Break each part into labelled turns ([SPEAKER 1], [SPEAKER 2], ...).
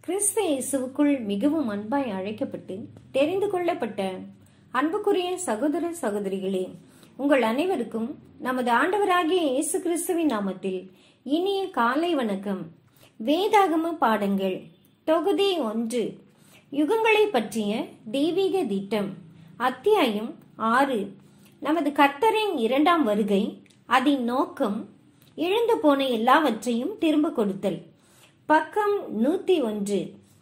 [SPEAKER 1] கிறிஸ்து இயேசுவுக்குள் மிகவும் அன்பாய் அழைக்கப்பட்டு தெரிந்து கொள்ளப்பட்ட அன்புக்குரிய சகோதர சகோதரிகளே உங்கள் அனைவருக்கும் நமது ஆண்டவராகிய இயேசு கிறிஸ்துவின் நாமத்தில் இனிய காலை வணக்கம் வேதாகம பாடங்கள் தொகுதி ஒன்று யுகங்களை பற்றிய தெய்வீக திட்டம் அத்தியாயம் ஆறு நமது கர்த்தரின் இரண்டாம் வருகை அதன் நோக்கம் இழந்து போன எல்லாவற்றையும் திரும்ப கொடுத்தல் பக்கம் நூத்தி ஒன்று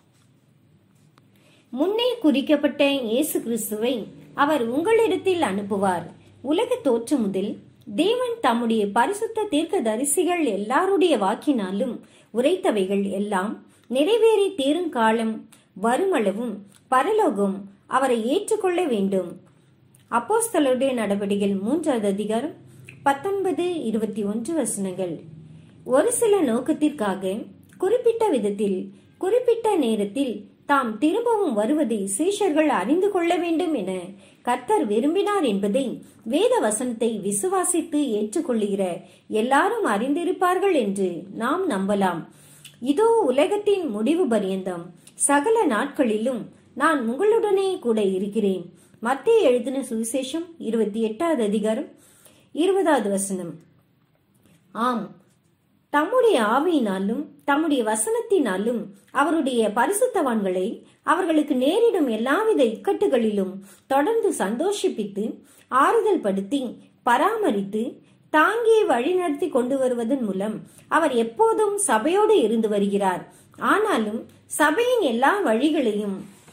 [SPEAKER 1] முன்னே குறிக்கப்பட்ட இயேசு கிறிஸ்துவை அவர் உங்களிடத்தில் அனுப்புவார் உலக தோற்று முதல் தேவன் தம்முடைய பரிசுத்த தீர்க்க தரிசிகள் எல்லாருடைய வாக்கினாலும் உரைத்தவைகள் எல்லாம் நிறைவேறி தீரும் காலம் வருமளவும் பரலோகம் அவரை ஏற்றுக்கொள்ள வேண்டும் அப்போஸ்தலருடைய நடவடிக்கைகள் மூன்றாவது அதிகாரம் பத்தொன்பது இருபத்தி ஒன்று வசனங்கள் ஒரு சில நோக்கத்திற்காக குறிப்பிட்ட விதத்தில் குறிப்பிட்ட நேரத்தில் தாம் திரும்பவும் வருவதை சீஷர்கள் அறிந்து கொள்ள வேண்டும் என கர்த்தர் விரும்பினார் என்பதை வேத வசனத்தை விசுவாசித்து ஏற்றுக்கொள்ளுகிற எல்லாரும் அறிந்திருப்பார்கள் என்று நாம் நம்பலாம் இதோ உலகத்தின் முடிவு பரியந்தம் சகல நாட்களிலும் நான் உங்களுடனே கூட இருக்கிறேன் மத்திய எழுதின சுவிசேஷம் இருபத்தி எட்டாவது அதிகாரம் இருபதாவது வசனம் ஆம் தம்முடைய ஆவியினாலும் தம்முடைய வசனத்தினாலும் அவருடைய பரிசுத்தவான்களை அவர்களுக்கு நேரிடும் எல்லாவித இக்கட்டுகளிலும் தொடர்ந்து சந்தோஷிப்பித்து ஆறுதல் படுத்தி பராமரித்து தாங்கி வழிநடத்தி கொண்டு வருவதன் மூலம் அவர் எப்போதும் சபையோடு இருந்து வருகிறார் ஆனாலும் சபையின் எல்லா வழிகளையும்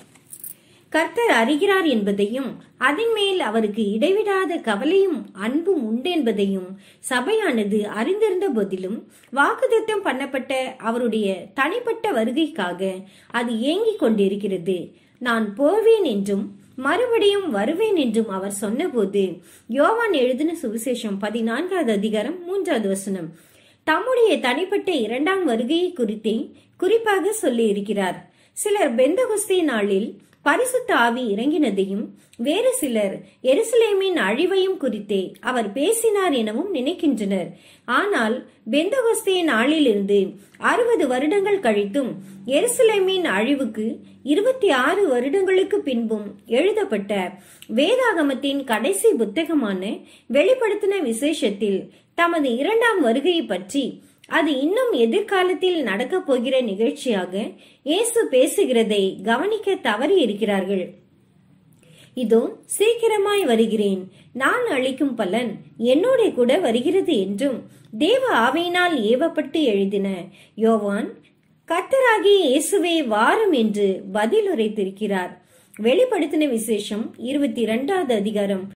[SPEAKER 1] கர்த்தர் அறிகிறார் என்பதையும் அதன் மேல் அவருக்கு இடைவிடாத கவலையும் அன்பும் உண்டென்பதையும் சபையானது அறிந்திருந்த போதிலும் வாக்குத்தத்தம் பண்ணப்பட்ட அவருடைய தனிப்பட்ட வருகைக்காக அது ஏங்கிக் கொண்டிருக்கிறது நான் போவேன் என்றும் மறுபடியும் வருவேன் என்றும் அவர் சொன்னபோது யோவான் எழுதின சுவிசேஷம் பதினான்காவது அதிகாரம் மூன்றாவது வசனம் தம்முடைய தனிப்பட்ட இரண்டாம் வருகையை குறித்தே குறிப்பாக சொல்லி இருக்கிறார் சிலர் பெந்தகுஸ்தே நாளில் பரிசுத்த ஆவி இறங்கினதையும் வேறு சிலர் எருசலேமின் அழிவையும் குறித்தே அவர் பேசினார் எனவும் நினைக்கின்றனர் ஆனால் பெந்தகோஸ்தே நாளிலிருந்து அறுபது வருடங்கள் கழித்தும் எருசலேமின் அழிவுக்கு இருபத்தி ஆறு வருடங்களுக்கு பின்பும் எழுதப்பட்ட வேதாகமத்தின் கடைசி புத்தகமான வெளிப்படுத்தின விசேஷத்தில் தமது இரண்டாம் வருகையை பற்றி அது இன்னும் எதிர்காலத்தில் நடக்கப் போகிற நிகழ்ச்சியாக இயேசு பேசுகிறதை கவனிக்க தவறி இருக்கிறார்கள் இதோ சீக்கிரமாய் வருகிறேன் நான் அளிக்கும் பலன் என்னோட கூட வருகிறது என்றும் தேவ ஆவையினால் ஏவப்பட்டு எழுதின யோவான் கத்தராகிய இயேசுவே வாரும் என்று பதில் உரைத்திருக்கிறார் வெளிப்படுத்தின விசேஷம் இருபத்தி இரண்டாவது அதிகாரம்